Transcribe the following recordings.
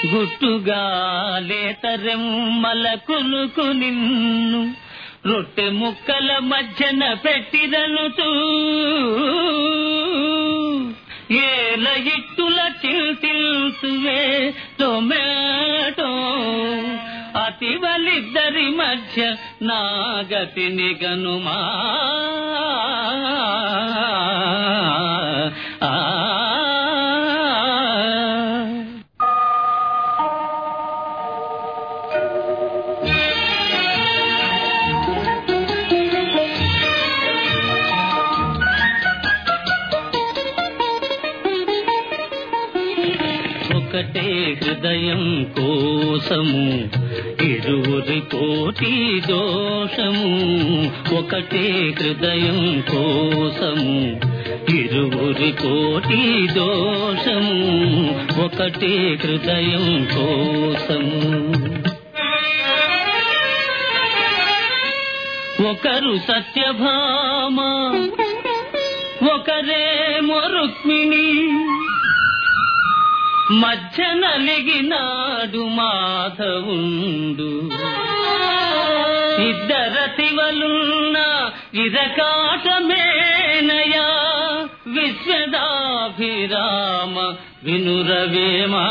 గుట్టుగా లేతరెమ్మల కులుకు నిన్ను రొట్టె ముక్కల మధ్యన పెట్టిదనుతూ ఏల ఇట్టుల చిల్తిల్సువే టొమాటో అతివలిద్దరి మధ్య నాగతి నిగనుమా ఆ ఒకటే హృదయం కోసము ఇరువురి కోటి దోషము ఒకటే హృదయం కోసము ఇరువురి కోటి దోషము ఒకటే హృదయం కోసము ఒకరు సత్యభామ ఒకరేమో రుక్మిణి మధ్య నలిగినాడు మాధవుండు ఇద్దరతివలున్న ఇరకాటమేనయా విశ్వదాభిరామ వినురవేమా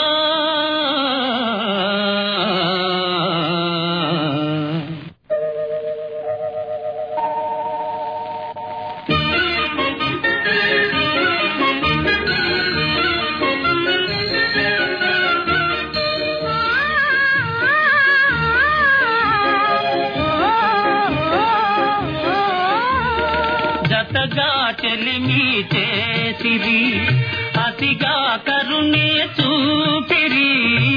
జతగా చెలిమి చేసిరి అతిగా కరుణే చూపిరి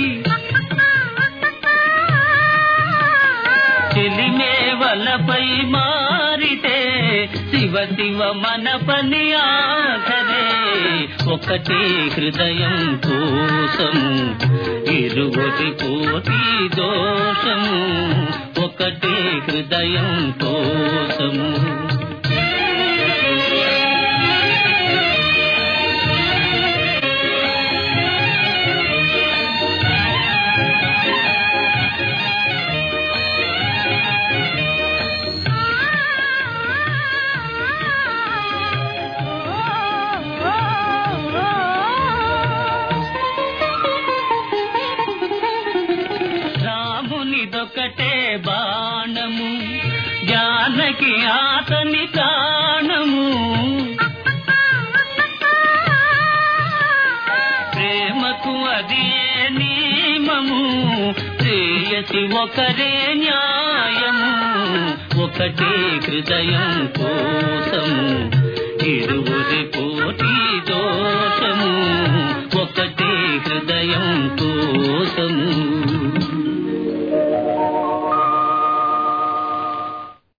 చెలిమే వలపై మారితే శివ శివ మన పని ఆఖరే ఒకటే హృదయం కోసము ఇరువురి కోటి దోషము ఒకటే హృదయం కోసము రామునిదొకటే బాణము జానకి ఆతని ప్రాణము ప్రేమకు అదే నియమము ప్రేయసి ఒకరే న్యాయము ఒకటే హృదయం కోసము ఇరువురి కోటి దోషము ఒకటే హృదయం కోసము